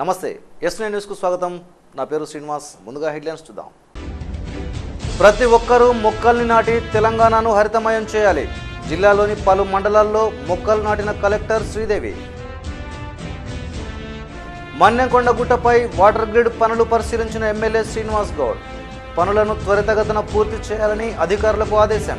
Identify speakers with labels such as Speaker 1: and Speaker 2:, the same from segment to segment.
Speaker 1: నమస్తే yes nine న్యూస్కు స్వాగతం నా పేరు శ్రీనివాస్ ముందుగా హెడ్లైన్స్ చూద్దాం ప్రతి ఒక్కరూ మొక్కల్ని నాటి తెలంగాణను హరితమయం చేయాలి జిల్లాలోని పలు మండలాల్లో మొక్కలు నాటిన కలెక్టర్ శ్రీదేవి మన్నెంకొండ గుట్టపై వాటర్ గ్రిడ్ పనులు పరిశీలించిన ఎమ్మెల్యే శ్రీనివాస్ గౌడ్ పనులను త్వరితగతిన పూర్తి చేయాలని అధికారులకు ఆదేశం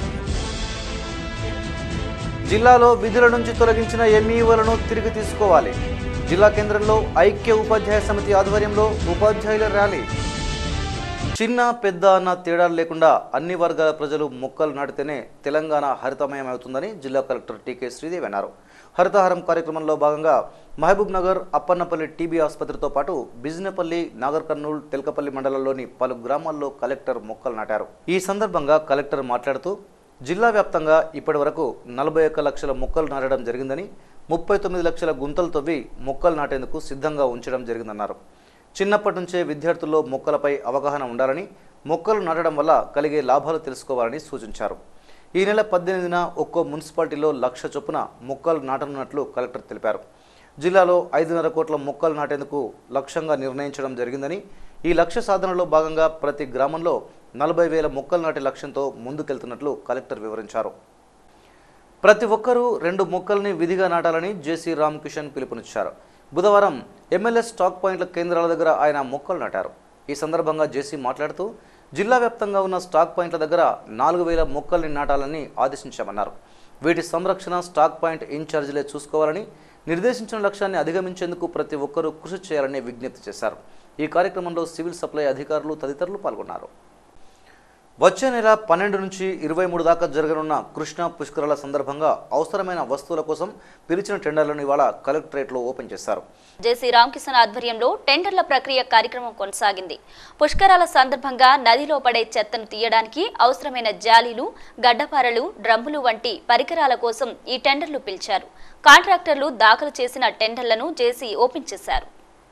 Speaker 1: జిల్లాలో విధుల నుంచి తొలగించిన ఎంఈఓలను తిరిగి తీసుకోవాలి జిల్లా కేంద్రంలో ఐక్య ఉపాధ్యాయ సమితి ఆధ్వర్యంలో ఉపాధ్యాయుల ర్యాలీ చిన్న పెద్ద అన్న తేడాలు లేకుండా అన్ని వర్గాల ప్రజలు మొక్కలు నాటితేనే తెలంగాణ హరితమయం అవుతుందని జిల్లా కలెక్టర్ టీకే శ్రీదేవి అన్నారు హరితహారం కార్యక్రమంలో భాగంగా మహబూబ్ నగర్ అప్పన్నపల్లి టీబీ ఆసుపత్రితో పాటు బిజినపల్లి నాగర్ కర్నూల్ తెల్కపల్లి మండలంలోని పలు గ్రామాల్లో కలెక్టర్ మొక్కలు నాటారు ఈ సందర్భంగా కలెక్టర్ మాట్లాడుతూ జిల్లా వ్యాప్తంగా ఇప్పటి వరకు నలభై ఒక్క లక్షల మొక్కలు నాటడం జరిగిందని ముప్పై తొమ్మిది లక్షల గుంతలు తవ్వి మొక్కలు నాటేందుకు సిద్ధంగా ఉంచడం జరిగిందన్నారు చిన్నప్పటి నుంచే విద్యార్థుల్లో మొక్కలపై అవగాహన ఉండాలని మొక్కలు నాటడం వల్ల కలిగే లాభాలు తెలుసుకోవాలని సూచించారు ఈ నెల పద్దెనిమిదిన ఒక్కో మున్సిపాలిటీలో లక్ష చొప్పున మొక్కలు నాటనున్నట్లు కలెక్టర్ తెలిపారు జిల్లాలో ఐదున్నర కోట్ల మొక్కలు నాటేందుకు లక్ష్యంగా నిర్ణయించడం జరిగిందని ఈ లక్ష్య సాధనలో భాగంగా ప్రతి గ్రామంలో నలభై వేల మొక్కలు నాటే లక్ష్యంతో ముందుకెళ్తున్నట్లు కలెక్టర్ వివరించారు ప్రతి ఒక్కరూ రెండు మొక్కల్ని విధిగా నాటాలని జేసీ రామకిషన్ పిలుపునిచ్చారు బుధవారం ఎమ్మెల్యే స్టాక్ పాయింట్ల కేంద్రాల దగ్గర ఆయన మొక్కలు నాటారు ఈ సందర్భంగా జేసీ మాట్లాడుతూ జిల్లా వ్యాప్తంగా ఉన్న స్టాక్ పాయింట్ల దగ్గర నాలుగు వేల మొక్కల్ని నాటాలని ఆదేశించామన్నారు వీటి సంరక్షణ స్టాక్ పాయింట్ ఇన్ఛార్జీలే చూసుకోవాలని నిర్దేశించిన లక్ష్యాన్ని అధిగమించేందుకు ప్రతి ఒక్కరూ కృషి చేయాలని విజ్ఞప్తి చేశారు ఈ కార్యక్రమంలో సివిల్ సప్లై అధికారులు తదితరులు పాల్గొన్నారు వచ్చే నెల పన్నెండు నుంచి ఇరవై మూడు దాకా జరగనున్న కృష్ణా పుష్కరాల సందర్భంగా అవసరమైన వస్తువుల కోసం పిలిచిన టెండర్లను ఇవాళ కలెక్టరేట్లో ఓపెన్ చేశారు
Speaker 2: జేసీ రామకిషన్ ఆధ్వర్యంలో టెండర్ల ప్రక్రియ కార్యక్రమం కొనసాగింది పుష్కరాల సందర్భంగా నదిలో పడే చెత్తను తీయడానికి అవసరమైన జాలీలు గడ్డపారలు డ్రమ్ములు వంటి పరికరాల కోసం ఈ టెండర్లు పిలిచారు కాంట్రాక్టర్లు దాఖలు చేసిన టెండర్లను జేసీ ఓపెన్ చేశారు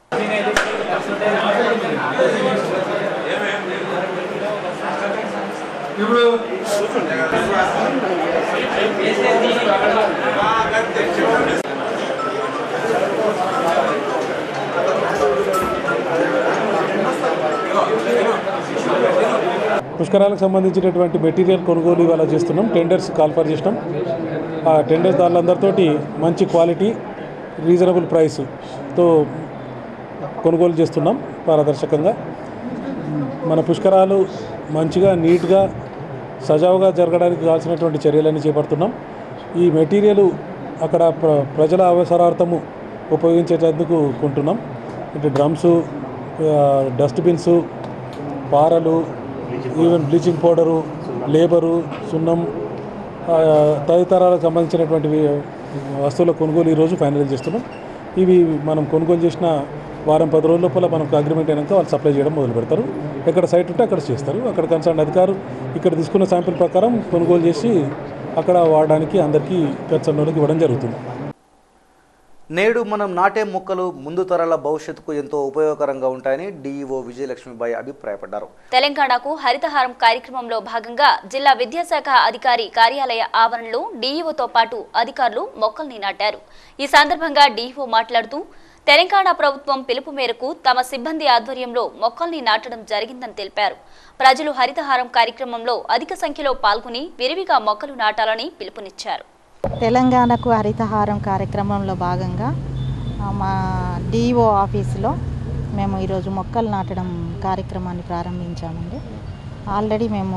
Speaker 3: ఇప్పుడు పుష్కరాలకు సంబంధించినటువంటి మెటీరియల్ కొనుగోలు ఇవాళ చేస్తున్నాం టెండర్స్ కాల్ఫర్ చేసినాం ఆ టెండర్స్ దానిలందరితోటి మంచి క్వాలిటీ రీజనబుల్ ప్రైస్తో కొనుగోలు చేస్తున్నాం పారదర్శకంగా మన పుష్కరాలు మంచిగా నీట్గా సజావుగా జరగడానికి కావాల్సినటువంటి చర్యలన్నీ చేపడుతున్నాం ఈ మెటీరియల్ అక్కడ ప్ర ప్రజల అవసరార్థము ఉపయోగించేటందుకు కొంటున్నాం అంటే డ్రమ్సు డస్ట్బిన్స్ పారలు ఈవెన్ బ్లీచింగ్ పౌడరు లేబరు సున్నం ఆ, తదితరాలకు సంబంధించినటువంటి వస్తువుల కొనుగోలు ఈరోజు ఫైనల్ చేస్తున్నాం ఇవి మనం కొనుగోలు చేసిన వారం పది రోజుల లోపల మనకు అగ్రిమెంట్ అయినాక వాళ్ళు సప్లై చేయడం మొదలు పెడతారు ఎక్కడ సైట్ ఉంటే అక్కడ చేస్తారు అక్కడ కన్సర్న్ అధికారు ఇక్కడ తీసుకున్న శాంపిల్ ప్రకారం కొనుగోలు చేసి అక్కడ వాడడానికి అందరికీ కన్సర్న్ వాళ్ళకి ఇవ్వడం జరుగుతుంది
Speaker 1: నేడు మనం నాటే మొక్కలు ముందు తరాల భవిష్యత్తుకు ఎంతో ఉపయోగకరంగా ఉంటాయని డీఈఓ విజయలక్ష్మిబాయి అభిప్రాయపడ్డారు
Speaker 2: తెలంగాణకు హరితహారం కార్యక్రమంలో భాగంగా జిల్లా విద్యాశాఖ అధికారి కార్యాలయ ఆవరణలో డీఈఓతో పాటు అధికారులు మొక్కల్ని నాటారు ఈ సందర్భంగా డీఈఓ మాట్లాడుతూ తెలంగాణ ప్రభుత్వం పిలుపు మేరకు తమ సిబ్బంది ఆధ్వర్యంలో మొక్కల్ని నాటడం జరిగిందని తెలిపారు ప్రజలు హరితహారం కార్యక్రమంలో అధిక సంఖ్యలో పాల్గొని విరివిగా మొక్కలు నాటాలని పిలుపునిచ్చారు
Speaker 4: తెలంగాణకు హరితహారం కార్యక్రమంలో భాగంగా ఆ, మా డిఓ ఆఫీసులో మేము ఈరోజు మొక్కలు నాటడం కార్యక్రమాన్ని ప్రారంభించామండి ఆల్రెడీ మేము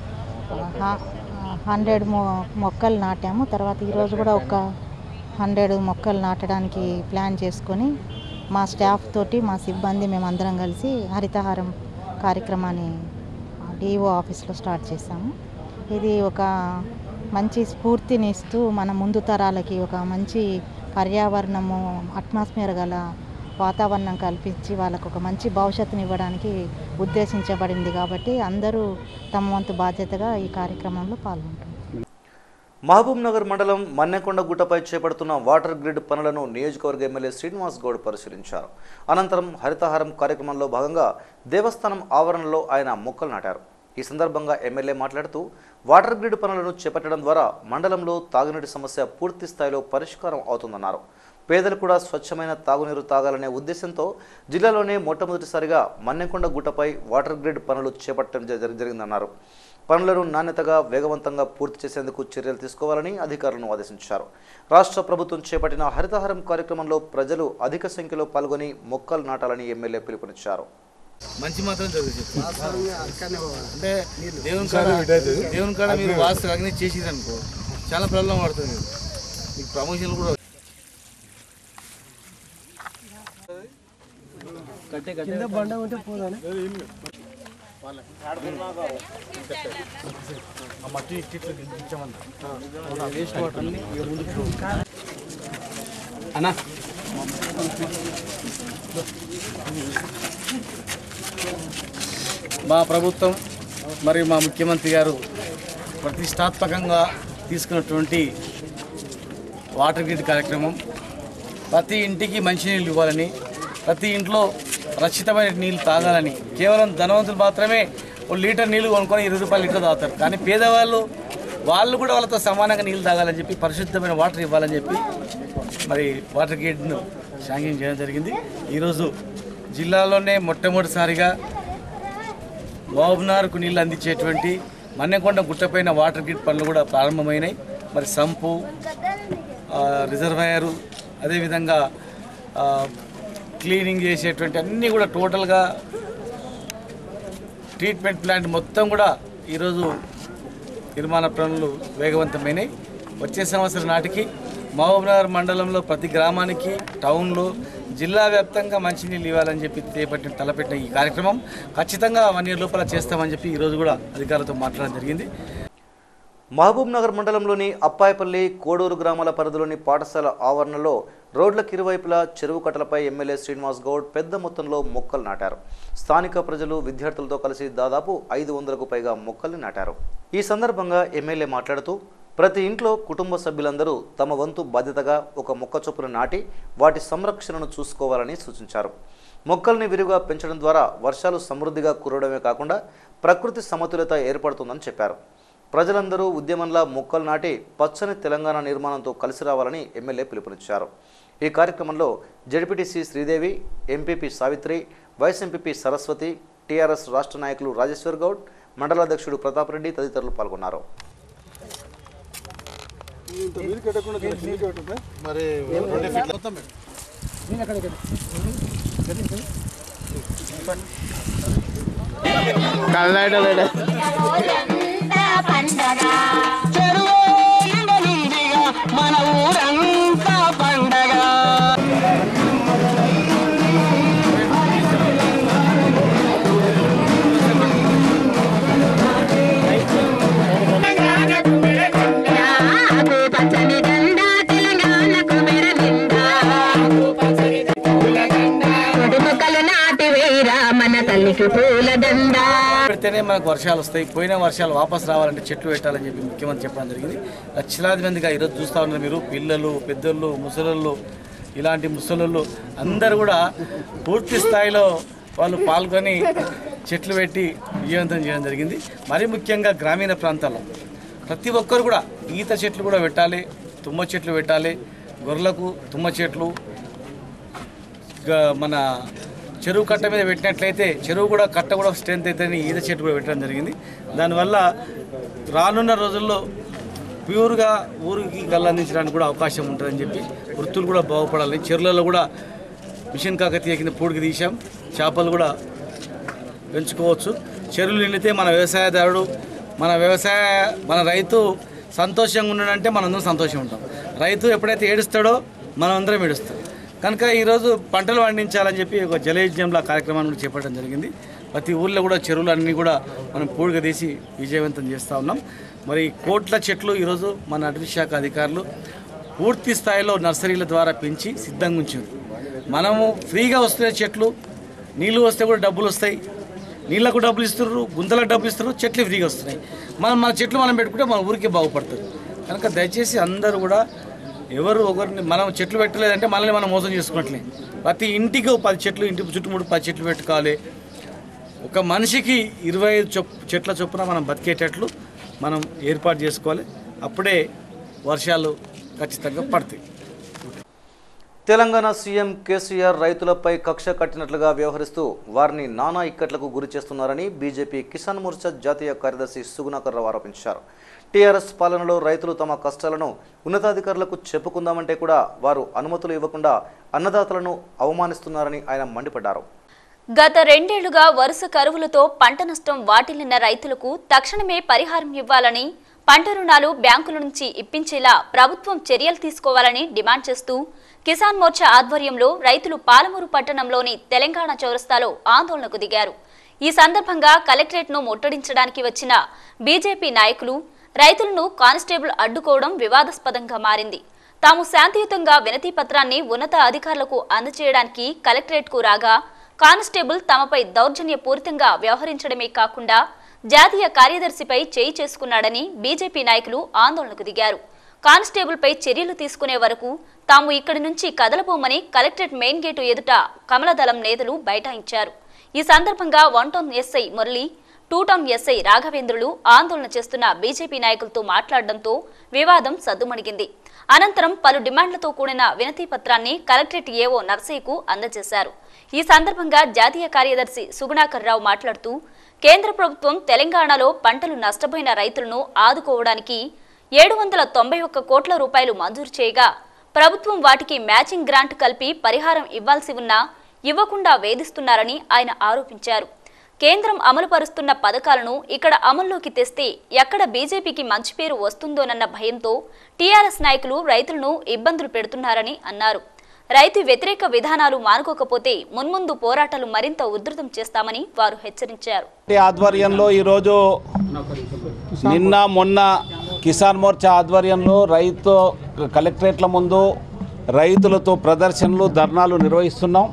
Speaker 4: హండ్రెడ్ మొక్కలు నాటాము తర్వాత ఈరోజు కూడా ఒక హండ్రెడ్ మొక్కలు నాటడానికి ప్లాన్ చేసుకొని మా స్టాఫ్ తోటి మా సిబ్బంది మేము అందరం కలిసి హరితహారం కార్యక్రమాన్ని డిఓ ఆఫీస్లో స్టార్ట్ చేశాము ఇది ఒక మంచి స్ఫూర్తిని ఇస్తూ మన ముందు తరాలకి ఒక మంచి పర్యావరణము అట్మాస్ఫియర్ గల వాతావరణం కల్పించి వాళ్ళకు ఒక మంచి భవిష్యత్తుని ఇవ్వడానికి ఉద్దేశించబడింది కాబట్టి అందరూ తమ వంతు బాధ్యతగా ఈ కార్యక్రమంలో పాల్గొంటున్నారు
Speaker 1: మహబూబ్ నగర్ మండలం మన్నెకొండ గుట్టపై చేపడుతున్న వాటర్ గ్రిడ్ పనులను నియోజకవర్గ ఎమ్మెల్యే శ్రీనివాస్ గౌడ్ పరిశీలించారు అనంతరం హరితహారం కార్యక్రమంలో భాగంగా దేవస్థానం ఆవరణలో ఆయన మొక్కలు నాటారు ఈ సందర్భంగా ఎమ్మెల్యే మాట్లాడుతూ వాటర్ గ్రిడ్ పనులను చేపట్టడం ద్వారా మండలంలో తాగునీటి సమస్య పూర్తి స్థాయిలో పరిష్కారం అవుతుందన్నారు పేదలు కూడా స్వచ్ఛమైన తాగునీరు తాగాలనే ఉద్దేశంతో జిల్లాలోనే మొట్టమొదటిసారిగా మన్నెకొండ గుట్టపై వాటర్ గ్రిడ్ పనులు చేపట్టడం జరి- జరిగిందన్నారు పనులను నాణ్యతగా వేగవంతంగా పూర్తి చేసేందుకు చర్యలు తీసుకోవాలని అధికారులను ఆదేశించారు రాష్ట్ర ప్రభుత్వం చేపట్టిన హరితహారం కార్యక్రమంలో ప్రజలు అధిక సంఖ్యలో పాల్గొని మొక్కలు నాటాలని ఎమ్మెల్యే పిలుపునిచ్చారు
Speaker 5: మంచి మాత్రం జరుగుతుంది అంటే దేవుని కాడ దేవుని కాడ మీరు వాస్తు అగ్ని చేసిరు అనుకో చాలా ప్రాబ్లం పడుతుంది మీరు మీకు ప్రమోషన్లు కూడా ఆ మట్టి ఇట్టి ఇట్లా దించమన్నా వేస్ట్ వాటర్ అన్ని ఇక ముందుకు అన్నా మా ప్రభుత్వం మరియు మా ముఖ్యమంత్రి గారు ప్రతిష్టాత్మకంగా తీసుకున్నటువంటి వాటర్ గ్రిడ్ కార్యక్రమం ప్రతి ఇంటికి మంచినీళ్ళు ఇవ్వాలని ప్రతి ఇంట్లో రక్షితమైన నీళ్ళు తాగాలని కేవలం ధనవంతులు మాత్రమే ఒక లీటర్ నీళ్ళు కొనుక్కొని ఇరవై రూపాయలు లీటర్ తాగుతారు కానీ పేదవాళ్ళు వాళ్ళు కూడా వాళ్ళతో సమానంగా నీళ్ళు తాగాలని చెప్పి పరిశుద్ధమైన వాటర్ ఇవ్వాలని చెప్పి మరి వాటర్ గ్రిడ్ను శాంక్షన్ చేయడం జరిగింది ఈరోజు జిల్లాలోనే మొట్టమొదటిసారిగా మహబూబ్నగర్కు నీళ్ళు అందించేటువంటి మన్నెకొండ గుట్టపైన వాటర్ గ్రిడ్ పనులు కూడా ప్రారంభమైనాయి మరి సంపు ఆ, రిజర్వాయరు అదేవిధంగా ఆ, క్లీనింగ్ చేసేటువంటి అన్నీ కూడా టోటల్గా ట్రీట్మెంట్ ప్లాంట్ మొత్తం కూడా ఈరోజు నిర్మాణ పనులు వేగవంతమైనాయి వచ్చే సంవత్సరం నాటికి మహబూబ్నగర్ మండలంలో ప్రతి గ్రామానికి టౌన్లో జిల్లా వ్యాప్తంగా మంచినీళ్ళు ఇవ్వాలని చెప్పి చేపట్టిన తలపెట్టిన ఈ కార్యక్రమం ఖచ్చితంగా వన్ ఇయర్ లోపల చేస్తామని చెప్పి ఈరోజు కూడా అధికారులతో మాట్లాడడం జరిగింది
Speaker 1: మహబూబ్ నగర్ మండలంలోని అప్పాయపల్లి కోడూరు గ్రామాల పరిధిలోని పాఠశాల ఆవరణలో రోడ్లకు ఇరువైపులా చెరువు కట్టలపై ఎమ్మెల్యే శ్రీనివాస్ గౌడ్ పెద్ద మొత్తంలో మొక్కలు నాటారు స్థానిక ప్రజలు విద్యార్థులతో కలిసి దాదాపు ఐదు వందలకు పైగా మొక్కల్ని నాటారు ఈ సందర్భంగా ఎమ్మెల్యే మాట్లాడుతూ ప్రతి ఇంట్లో కుటుంబ సభ్యులందరూ తమ వంతు బాధ్యతగా ఒక మొక్క చొప్పున నాటి వాటి సంరక్షణను చూసుకోవాలని సూచించారు మొక్కల్ని విరివిగా పెంచడం ద్వారా వర్షాలు సమృద్ధిగా కురవడమే కాకుండా ప్రకృతి సమతుల్యత ఏర్పడుతుందని చెప్పారు ప్రజలందరూ ఉద్యమంలా మొక్కలు నాటి పచ్చని తెలంగాణ నిర్మాణంతో కలిసి రావాలని ఎమ్మెల్యే పిలుపునిచ్చారు ఈ కార్యక్రమంలో ZPTC Sridevi MPP Savitri vice MPP Saraswati TRS రాష్ట్ర నాయకులు రాజేశ్వర్ గౌడ్ మండలాధ్యక్షుడు ప్రతాప్ రెడ్డి తదితరులు పాల్గొన్నారు
Speaker 5: మరి రెండు ఫీట్ల మొత్తం పెట్టు.
Speaker 6: మన ఊరంతా పండగ పచ్చని దండా తెలంగాణకు మెరనిందా కొడు మొక్కలు నాటి వేరా మన తల్లికి పూల దండా
Speaker 5: పెడితేనే మనకు వర్షాలు వస్తాయి పోయిన వర్షాలు వాపస్ రావాలంటే చెట్లు పెట్టాలని చెప్పి ముఖ్యమంత్రి చెప్పడం జరిగింది లక్షలాది మందిగా ఈరోజు చూస్తూ ఉన్నారు మీరు పిల్లలు పెద్దోళ్ళు ముసలోళ్ళు ఇలాంటి ముసలోళ్ళు అందరూ కూడా పూర్తి స్థాయిలో వాళ్ళు పాల్గొని చెట్లు పెట్టి విజయవంతం చేయడం జరిగింది మరీ ముఖ్యంగా గ్రామీణ ప్రాంతాల్లో ప్రతి ఒక్కరు కూడా ఈత చెట్లు కూడా పెట్టాలి తుమ్మ చెట్లు పెట్టాలి గొర్రెలకు తుమ్మ చెట్లు గ- మన చెరువు కట్ట మీద పెట్టినట్లయితే చెరువు కూడా కట్ట కూడా స్ట్రెంత్ అవుతుందని ఈత చెట్టు కూడా పెట్టడం జరిగింది దానివల్ల రానున్న రోజుల్లో ప్యూర్గా ఊరికి గల్ల అందించడానికి కూడా అవకాశం ఉంటుందని చెప్పి వృత్తులు కూడా బాగుపడాలి చెరువులలో కూడా మిషన్ కాకతీయ కింద పూడికి తీసాం చేపలు కూడా పెంచుకోవచ్చు చెరువులు నిండితే మన వ్యవసాయదారుడు మన వ్యవసాయ మన రైతు సంతోషంగా ఉన్నాడంటే మనందరం సంతోషంగా ఉంటాం రైతు ఎప్పుడైతే ఏడుస్తాడో మనం అందరం ఏడుస్తాం కనుక ఈరోజు పంటలు పండించాలని చెప్పి ఒక జలయజ్ఞంలో కార్యక్రమాన్ని కూడా చేపట్టడం జరిగింది ప్రతి ఊళ్ళో కూడా చెరువులు అన్నీ కూడా మనం పూడిక తీసి విజయవంతం చేస్తూ ఉన్నాం మరి కోట్ల చెట్లు ఈరోజు మన అటవీ శాఖ అధికారులు పూర్తి స్థాయిలో నర్సరీల ద్వారా పెంచి సిద్ధంగా ఉంచారు మనము ఫ్రీగా వస్తున్న చెట్లు నీళ్ళు వస్తే కూడా డబ్బులు వస్తాయి నీళ్ళకు డబ్బులు ఇస్తున్నారు గుంతలకు డబ్బులు ఇస్తున్నారు చెట్లు ఫ్రీగా వస్తున్నాయి మనం మన చెట్లు మనం పెట్టుకుంటే మన ఊరికే బాగుపడుతుంది కనుక దయచేసి అందరూ కూడా ఎవరు ఒకరిని మనం చెట్లు పెట్టలేదంటే మనల్ని మనం మోసం చేసుకున్నట్లే ప్రతి ఇంటికి ఓ పది చెట్లు ఇంటి చుట్టుముట్టు పది చెట్లు పెట్టుకోవాలి ఒక మనిషికి ఇరవై ఐదు చొప్ చెట్ల చొప్పున మనం బతికేటట్లు మనం ఏర్పాటు చేసుకోవాలి అప్పుడే వర్షాలు ఖచ్చితంగా పడతాయి
Speaker 1: తెలంగాణ సీఎం కేసీఆర్ రైతులపై కక్ష కట్టినట్లుగా వ్యవహరిస్తూ వారిని నానా ఇక్కట్లకు గురి చేస్తున్నారని బీజేపీ కిసాన్ మోర్చా జాతీయ కార్యదర్శి సుగుణాకర్ రావు ఆరోపించారు టీఆర్ఎస్ పాలనలో రైతులు తమ కష్టాలను ఉన్నతాధికారులకు చెప్పుకుందామంటే కూడా వారు అనుమతులు ఇవ్వకుండా అన్నదాతలను అవమానిస్తున్నారని ఆయన మండిపడ్డారు
Speaker 2: గత రెండేళ్లుగా వరుస కరువులతో పంట నష్టం వాటిల్లిన రైతులకు తక్షణమే పరిహారం ఇవ్వాలని పంట రుణాలు బ్యాంకుల నుంచి ఇప్పించేలా ప్రభుత్వం చర్యలు తీసుకోవాలని డిమాండ్ చేస్తూ కిసాన్ మోర్చా ఆధ్వర్యంలో రైతులు పాలమూరు పట్టణంలోని తెలంగాణ చౌరస్తాలో ఆందోళనకు దిగారు ఈ సందర్భంగా కలెక్టరేట్ను ముట్టడించడానికి వచ్చిన బీజేపీ నాయకులు రైతులను కానిస్టేబుల్ అడ్డుకోవడం వివాదాస్పదంగా మారింది తాము శాంతియుతంగా వినతి పత్రాన్ని ఉన్నత అధికారులకు అందజేయడానికి కలెక్టరేట్కు రాగా కానిస్టేబుల్ తమపై దౌర్జన్యపూరితంగా వ్యవహరించడమే కాకుండా జాతీయ కార్యదర్శిపై చేయి చేసుకున్నాడని బీజేపీ నాయకులు ఆందోళనకు దిగారు కానిస్టేబుల్పై చర్యలు తీసుకునే వరకు తాము ఇక్కడి నుంచి కదలబోమని కలెక్టరేట్ మెయిన్ గేటు ఎదుట కమలదళం నేతలు బైఠాయించారు ఈ సందర్భంగా one town SI Murali two town SI రాఘవేంద్రులు ఆందోళన చేస్తున్న బీజేపీ నాయకులతో మాట్లాడడంతో వివాదం సద్దుమణిగింది అనంతరం పలు డిమాండ్లతో కూడిన వినతి పత్రాన్ని కలెక్టరేట్ ఏవో నర్సయ్యకు అందజేశారు ఈ సందర్భంగా జాతీయ కార్యదర్శి సుగుణాకర్ రావు మాట్లాడుతూ కేంద్ర ప్రభుత్వం తెలంగాణలో పంటలు నష్టపోయిన రైతులను ఆదుకోవడానికి ఏడు వందల తొంభై ఒక్క కోట్ల రూపాయలు మంజూరు చేయగా ప్రభుత్వం వాటికి మ్యాచింగ్ గ్రాంట్ కలిపి పరిహారం ఇవ్వాల్సి ఉన్నా ఇవ్వకుండా వేధిస్తున్నారని ఆయన ఆరోపించారు కేంద్రం అమలు పరుస్తున్న పథకాలను ఇక్కడ అమల్లోకి తెస్తే ఎక్కడ బీజేపీకి మంచి పేరు వస్తుందోనన్న భయంతో టీఆర్ఎస్ నాయకులు రైతులను ఇబ్బందులు పెడుతున్నారని అన్నారు రైతు వ్యతిరేక విధానాలు మానుకోకపోతే మున్ముందు పోరాటాలు మరింత ఉధృతం చేస్తామని వారు హెచ్చరించారు
Speaker 7: పార్టీ ఆధ్వర్యంలో ఈరోజు నిన్న మొన్న కిసాన్ మోర్చా ఆధ్వర్యంలో రైతు కలెక్టరేట్ల ముందు రైతులతో ప్రదర్శనలు ధర్నాలు నిర్వహిస్తున్నాం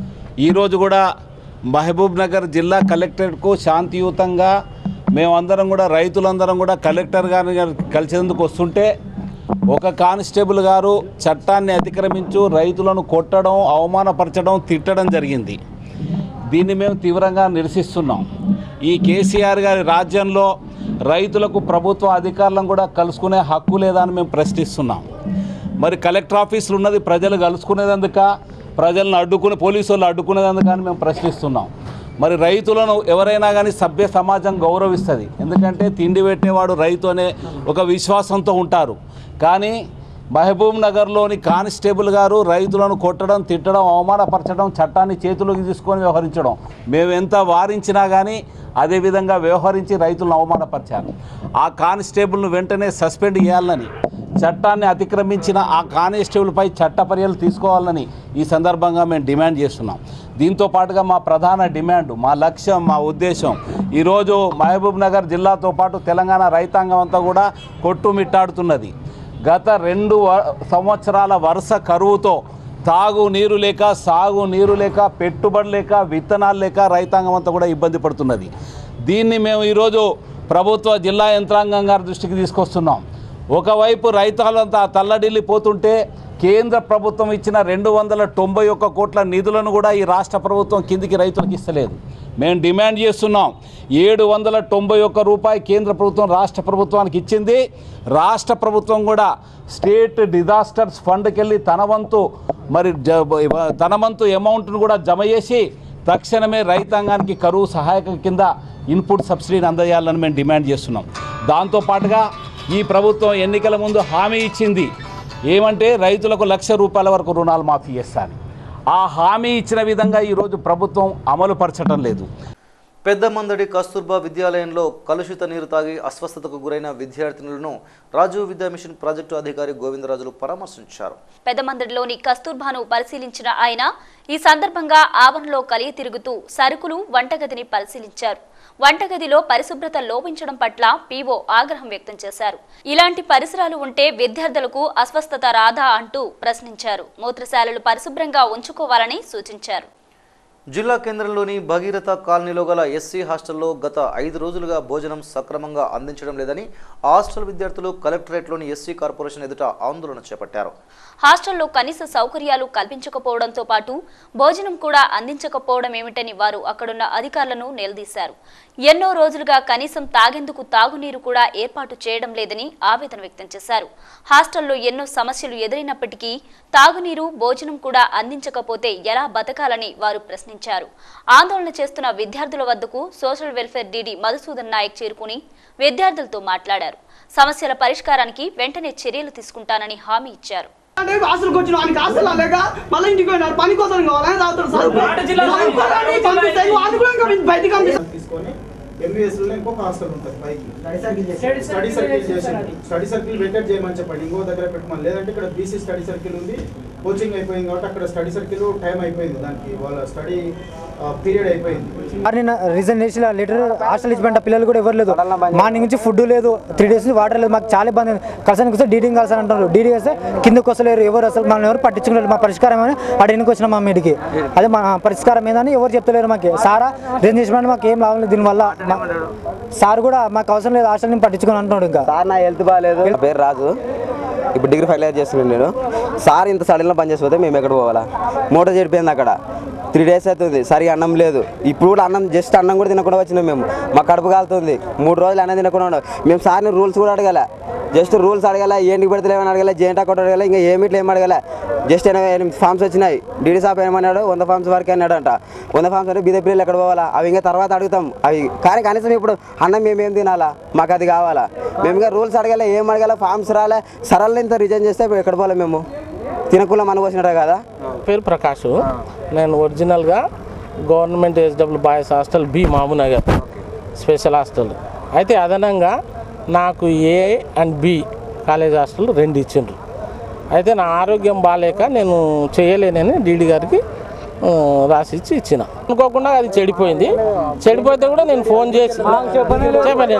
Speaker 7: ఈరోజు కూడా మహబూబ్ నగర్ జిల్లా కలెక్టరేట్కు శాంతియుతంగా మేమందరం కూడా రైతులందరం కూడా కలెక్టర్ గారిని కలిసేందుకు వస్తుంటే ఒక కానిస్టేబుల్ గారు చట్టాన్ని అతిక్రమించు రైతులను కొట్టడం అవమానపరచడం తిట్టడం జరిగింది దీన్ని మేము తీవ్రంగా నిరసిస్తున్నాం ఈ కేసీఆర్ గారి రాజ్యంలో రైతులకు ప్రభుత్వ అధికారులను కూడా కలుసుకునే హక్కు లేదా అని మేము ప్రశ్నిస్తున్నాం మరి కలెక్టర్ ఆఫీసులు ఉన్నది ప్రజలు కలుసుకునేందుక ప్రజలను అడ్డుకునే పోలీసు వాళ్ళు అడ్డుకునేందుకు అని మేము ప్రశ్నిస్తున్నాం మరి రైతులను ఎవరైనా కానీ సభ్య సమాజం గౌరవిస్తుంది ఎందుకంటే తిండి పెట్టేవాడు రైతు అనే ఒక విశ్వాసంతో ఉంటారు కానీ మహబూబ్ నగర్లోని కానిస్టేబుల్ గారు రైతులను కొట్టడం తిట్టడం అవమానపరచడం చట్టాన్ని చేతులోకి తీసుకొని వ్యవహరించడం మేము ఎంత వారించినా కానీ అదేవిధంగా వ్యవహరించి రైతులను అవమానపరిచారు ఆ కానిస్టేబుల్ను వెంటనే సస్పెండ్ చేయాలని చట్టాన్ని అతిక్రమించిన ఆ కానిస్టేబుల్పై చట్టపర్యలు తీసుకోవాలని ఈ సందర్భంగా మేము డిమాండ్ చేస్తున్నాం దీంతో పాటుగా మా ప్రధాన డిమాండ్ మా లక్ష్యం మా ఉద్దేశం ఈరోజు మహబూబ్ నగర్ జిల్లాతో పాటు తెలంగాణ రైతాంగం అంతా కూడా కొట్టుమిట్టాడుతున్నది గత రెండు వ- సంవత్సరాల వరుస కరువుతో తాగు నీరు లేక సాగు నీరు లేక పెట్టుబడి లేక విత్తనాలు లేక రైతాంగం అంతా కూడా ఇబ్బంది పడుతున్నది దీన్ని మేము ఈరోజు ప్రభుత్వ జిల్లా యంత్రాంగం గారి దృష్టికి తీసుకొస్తున్నాం ఒకవైపు రైతాలంతా తల్లడిల్లిపోతుంటే కేంద్ర ప్రభుత్వం ఇచ్చిన రెండు వందల తొంభై ఒక్క కోట్ల నిధులను కూడా ఈ రాష్ట్ర ప్రభుత్వం కిందికి రైతులకు ఇస్తలేదు మేము డిమాండ్ చేస్తున్నాం ఏడు వందల తొంభై ఒక్క రూపాయి కేంద్ర ప్రభుత్వం రాష్ట్ర ప్రభుత్వానికి ఇచ్చింది రాష్ట్ర ప్రభుత్వం కూడా స్టేట్ డిజాస్టర్స్ ఫండ్కి వెళ్ళి తన వంతు మరి జ- తన వంతు అమౌంట్ను కూడా జమ చేసి తక్షణమే రైతాంగానికి కరువు సహాయక కింద ఇన్పుట్ సబ్సిడీని అందజేయాలని మేము డిమాండ్ చేస్తున్నాం దాంతోపాటుగా ఈ ప్రభుత్వం ఎన్నికల ముందు హామీ ఇచ్చింది ఏమంటే రైతులకు లక్ష రూపాయల వరకు రుణాలు మాఫీ చేస్తాను ఆ హామీ ఇచ్చిన విధంగా ఈరోజు ప్రభుత్వం అమలు పరచడం లేదు
Speaker 1: పెద్ద మందడి కస్తూర్బా విద్యాలయంలో కలుషిత నీరు తాగి అస్వస్థతకు గురైన విద్యార్థినులను రాజీవ్ విద్యా మిషన్ ప్రాజెక్టు అధికారి గోవిందరాజులు పరామర్శించారు
Speaker 2: పెద్దమందడిలోని కస్తూర్బాను పరిశీలించిన ఆయన ఈ సందర్భంగా ఆవరణలో కలిగి తిరుగుతూ సరుకులు వంటగదిని పరిశీలించారు వంటగదిలో పరిశుభ్రత లోపించడం పట్ల పీఓ ఆగ్రహం వ్యక్తం చేశారు ఇలాంటి పరిసరాలు ఉంటే విద్యార్థులకు అస్వస్థత రాదా అంటూ ప్రశ్నించారు మూత్రశాలలు పరిశుభ్రంగా ఉంచుకోవాలని సూచించారు
Speaker 1: జిల్లా కేంద్రంలోని భగీరథ కాలనీలో గల ఎస్సీ హాస్టల్లో గత ఐదు రోజులుగా భోజనం సక్రమంగా అందించడం లేదని హాస్టల్ విద్యార్థులు కలెక్టరేట్లోని ఎస్సీ కార్పొరేషన్ ఎదుట ఆందోళన చేపట్టారు
Speaker 2: హాస్టల్లో కనీస సౌకర్యాలు కల్పించకపోవడంతో పాటు భోజనం కూడా అందించకపోవడం ఏమిటని వారు అక్కడున్న అధికారులను నిలదీశారు ఎన్నో రోజులుగా కనీసం తాగేందుకు తాగునీరు కూడా ఏర్పాటు చేయడం లేదని ఆవేదన వ్యక్తం చేశారు హాస్టల్లో ఎన్నో సమస్యలు ఎదురైనప్పటికీ తాగునీరు భోజనం కూడా అందించకపోతే ఎలా బతకాలని వారు ప్రశ్నించారు ఆందోళన చేస్తున్న విద్యార్థుల వద్దకు social welfare DD Madhusudan Naik చేరుకుని విద్యార్థులతో మాట్లాడారు సమస్యల పరిష్కారానికి వెంటనే చర్యలు తీసుకుంటానని హామీ ఇచ్చారు
Speaker 8: అంటే హాస్టల్కి వచ్చిన వానికి హాస్టల్ లేక మళ్ళీ ఇంటికి పోయినారు పని కోసం కావాలి తాగుతారు సార్ పంపిస్తే వాళ్ళు కూడా ఇంకా బయటికి పంపిస్తారు
Speaker 9: తీసుకొని ఎంబీఎస్ లో ఇంకొక హాస్టల్ ఉంటుంది పైకి స్టడీ సర్కిల్ చేసి స్టడీ సర్కిల్ వెకేట్ చేయమని చెప్పండి ఇంకో దగ్గర పెట్టమని లేదంటే ఇక్కడ బీసీ స్టడీ సర్కిల్ ఉంది కోచింగ్ అయిపోయింది కాబట్టి అక్కడ స్టడీ సర్కిల్ టైం అయిపోయింది దానికి వాళ్ళ స్టడీ పీరియడ్ అయిపోయింది
Speaker 10: నిన్న రీజన్ చేసి లెటర్ హాస్టల్ ఇచ్చిపోయిన పిల్లలు కూడా ఎవరు లేదు మార్నింగ్ నుంచి ఫుడ్ లేదు త్రీ డేస్ నుంచి వాటర్ లేదు మాకు చాలా ఇబ్బంది కలిసానికి వస్తే డీడింగ్ కలిసి అంటారు డీడీ వస్తే కిందకు వస్తలేరు ఎవరు అసలు మనం ఎవరు పట్టించుకోలేదు మా పరిష్కారం ఏమని అడిగినకి వచ్చినాం మా మీడికి అదే మా పరిష్కారం ఏదని ఎవరు చెప్తలేరు మాకు సారా రీజన్ చేసిన మాకు ఏం లాభం లేదు దీనివల్ల మా- సార్ కూడా మాకు అవసరం లేదు హాస్టల్ నేను పట్టించుకొని అంటున్నాడు ఇంకా
Speaker 11: సార్ నా హెల్త్ బాగాలేదు నా పేరు రాజు ఇప్పుడు డిగ్రీ ఫైనల్ ఇయర్ చేస్తున్నాను నేను సార్ ఇంత సడన్గా పని చేసిపోతే మేము ఎక్కడ పోవాలా మోటార్ చెడిపోయింది అక్కడ త్రీ డేస్ అవుతుంది సరిగా అన్నం లేదు ఇప్పుడు కూడా అన్నం జస్ట్ అన్నం కూడా తినకుండా వచ్చినాం మేము మా కడుపు కాలుతుంది మూడు రోజులు అన్నం తినకుండా ఉన్నాం మేము సార్ని రూల్స్ కూడా అడగల జస్ట్ రూల్స్ అడగల ఏంటికి పెడతలేమని అడగల జేంట్ అకౌంట్ అడగల ఇంకా ఏమిట్లు ఏం అడగల జస్ట్ ఎనభై ఎనిమిది ఫామ్స్ వచ్చినాయి డీడీ సాప్ ఏమన్నాడు వంద ఫామ్స్ వరకు అన్నాడు అంట వంద ఫామ్స్ అంటే బిదెప్రిల్ ఎక్కడ పోవాలా అవి ఇంకా తర్వాత అడుగుతాం అవి కానీ కనీసం ఇప్పుడు అన్నం మేము ఏం తినాలా మాకు అది కావాలా మేము ఇంకా రూల్స్ అడగల ఏం అడగల ఫామ్స్ రాలే సరళ ఇంత రిజైన్ చేస్తే ఇప్పుడు ఎక్కడ పోలే మేము తినకుండా మనకు వచ్చినట్టే కదా
Speaker 12: పేరు ప్రకాష్ నేను ఒరిజినల్గా government SW boys hostel B Mamunagar special hostel అయితే అదనంగా నాకు A and B college hostel రెండు ఇచ్చిండ్రు అయితే నా ఆరోగ్యం బాగాలేక నేను చేయలేనని డీడీ గారికి ఆ, రాసిచ్చి ఇచ్చిన అనుకోకుండా అది చెడిపోయింది చెడిపోతే కూడా నేను ఫోన్ చేసి చెప్పండి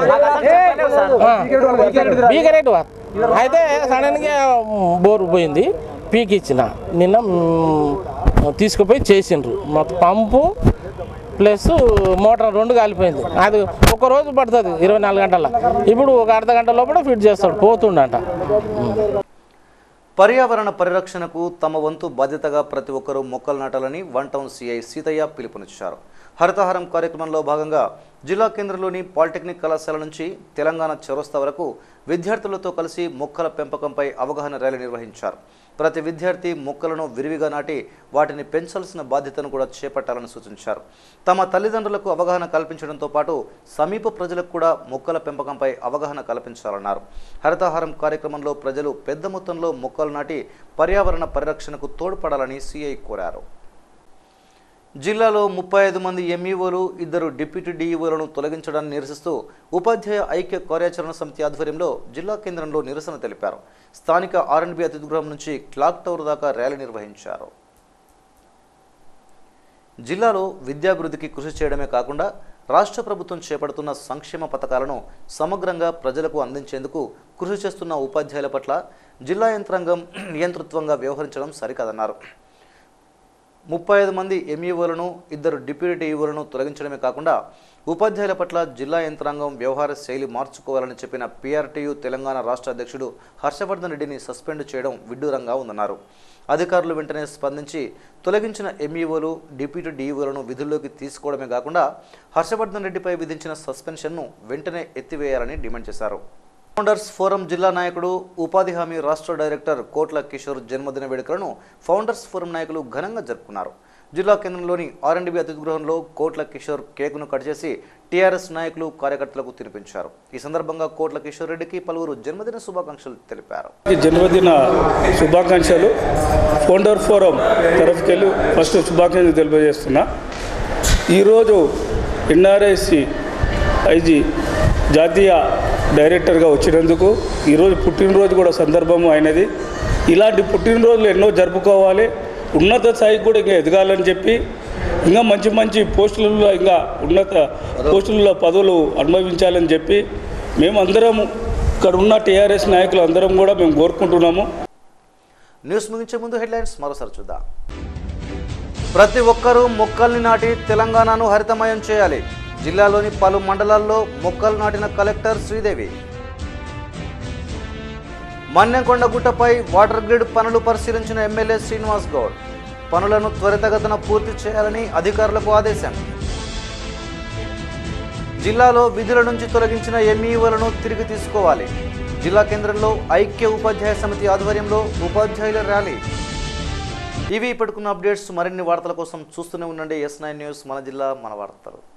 Speaker 12: బీగరేట్ వార్ అయితే సడన్గా బోర్ పోయింది పీక్ ఇచ్చిన నిన్న మ్, తీసుకుపోయి చేసిండ్రు మొత్తం పంపు ప్లస్ మోటార్ రెండు కాలిపోయింది అది ఒక రోజు పడుతుంది ఇరవై నాలుగు గంటల ఇప్పుడు ఒక అర్ధ గంట లోపల ఫిట్ చేస్తాడు పోతుండంట
Speaker 1: పర్యావరణ పరిరక్షణకు తమ వంతు బాధ్యతగా ప్రతి ఒక్కరూ మొక్కలు నాటాలని వన్ టౌన్ సిఐ సీతయ్య పిలుపునిచ్చారు హరితహారం కార్యక్రమంలో భాగంగా జిల్లా కేంద్రంలోని పాలిటెక్నిక్ కళాశాల నుంచి తెలంగాణ చౌరస్తా వరకు విద్యార్థులతో కలిసి మొక్కల పెంపకంపై అవగాహన ర్యాలీ నిర్వహించారు ప్రతి విద్యార్థి మొక్కలను విరివిగా నాటి వాటిని పెంచాల్సిన బాధ్యతను కూడా చేపట్టాలని సూచించారు తమ తల్లిదండ్రులకు అవగాహన కల్పించడంతో పాటు సమీప ప్రజలకు కూడా మొక్కల పెంపకంపై అవగాహన కల్పించాలన్నారు హరితహారం కార్యక్రమంలో ప్రజలు పెద్ద మొత్తంలో మొక్కలు నాటి పర్యావరణ పరిరక్షణకు తోడ్పడాలని సిఐ కోరారు జిల్లాలో ముప్పై ఐదు మంది ఎంఈఓలు ఇద్దరు డిప్యూటీ డీఈఓలను తొలగించడాన్ని నిరసిస్తూ ఉపాధ్యాయ ఐక్య కార్యాచరణ సమితి ఆధ్వర్యంలో జిల్లా కేంద్రంలో నిరసన తెలిపారు స్థానిక ఆర్ఎండ్బి అతిథి గృహం నుంచి క్లాక్ టవర్ దాకా ర్యాలీ నిర్వహించారు జిల్లాలో విద్యాభివృద్ధికి కృషి చేయడమే కాకుండా రాష్ట్ర ప్రభుత్వం చేపడుతున్న సంక్షేమ పథకాలను సమగ్రంగా ప్రజలకు అందించేందుకు కృషి చేస్తున్న ఉపాధ్యాయుల పట్ల జిల్లా యంత్రాంగం నియంతృత్వంగా వ్యవహరించడం సరికాదన్నారు ముప్పై ఐదు మంది ఎంఈఓలను ఇద్దరు డిప్యూటీ డీఈఓలను తొలగించడమే కాకుండా ఉపాధ్యాయుల పట్ల జిల్లా యంత్రాంగం వ్యవహార శైలి మార్చుకోవాలని చెప్పిన పీఆర్టీయూ తెలంగాణ రాష్ట్ర అధ్యక్షుడు హర్షవర్ధన్ రెడ్డిని సస్పెండ్ చేయడం విడ్డూరంగా ఉందన్నారు అధికారులు వెంటనే స్పందించి తొలగించిన ఎంఈఓలు డిప్యూటీ డీఈఓలను విధుల్లోకి తీసుకోవడమే కాకుండా హర్షవర్ధన్ రెడ్డిపై విధించిన సస్పెన్షన్ను వెంటనే ఎత్తివేయాలని డిమాండ్ చేశారు ఫౌండర్స్ ఫోరం జిల్లా నాయకుడు ఉపాధి హామీ రాష్ట్ర డైరెక్టర్ కోట్ల కిషోర్ జన్మదిన వేడుకలను ఫౌండర్స్ ఫోరం నాయకులు ఘనంగా జరుపుకున్నారు జిల్లా కేంద్రంలోని ఆర్ఎండ్బి అతిథి గృహంలో కోట్ల కిషోర్ కేకును కట్ చేసి టీఆర్ఎస్ నాయకులు కార్యకర్తలకు తినిపించారు ఈ సందర్భంగా కోట్ల కిషోర్ రెడ్డికి పలువురు జన్మదిన శుభాకాంక్షలు తెలిపారు
Speaker 13: ఈ జన్మదిన శుభాకాంక్షలు ఫౌండర్ ఫోరం తరఫుకెళ్ళి ఫస్ట్ శుభాకాంక్షలు తెలియజేస్తున్నా ఈరోజు ఎన్ఆర్ఐసి ఐజీ జాతీయ డైరెక్టర్గా వచ్చినందుకు ఈరోజు పుట్టినరోజు కూడా సందర్భం అయినది ఇలాంటి పుట్టినరోజులు ఎన్నో జరుపుకోవాలి ఉన్నత స్థాయికి కూడా ఇంకా ఎదగాలని చెప్పి ఇంకా మంచి మంచి పోస్టులలో ఇంకా ఉన్నత పోస్టులలో పదవులు అనుభవించాలని చెప్పి మేమందరం ఇక్కడ ఉన్న టీఆర్ఎస్ నాయకులు అందరం కూడా మేము కోరుకుంటున్నాము
Speaker 1: న్యూస్ ముగించే ముందు హెడ్లైన్స్ మరోసారి చూద్దాం ప్రతి ఒక్కరూ మొక్కల్ని నాటి తెలంగాణను హరితమయం చేయాలి జిల్లాలోని పలు మండలాల్లో మొక్కలు నాటిన కలెక్టర్ శ్రీదేవి మన్నెంకొండ గుట్టపై వాటర్ గ్రిడ్ పనులు పరిశీలించిన ఎమ్మెల్యే శ్రీనివాస్ గౌడ్ పనులను త్వరితగతిన పూర్తి చేయాలని అధికారులకు ఆదేశం జిల్లాలో విధుల నుంచి తొలగించిన ఎంఈఓలను తిరిగి తీసుకోవాలి జిల్లా కేంద్రంలో ఐక్య ఉపాధ్యాయ సమితి ఆధ్వర్యంలో ఉపాధ్యాయుల ర్యాలీ ఇవి ఇప్పటికున్న అప్డేట్స్ మరిన్ని వార్తల కోసం చూస్తూనే ఉండండి ఎస్ నైన్ న్యూస్ మన జిల్లా మన వార్తలు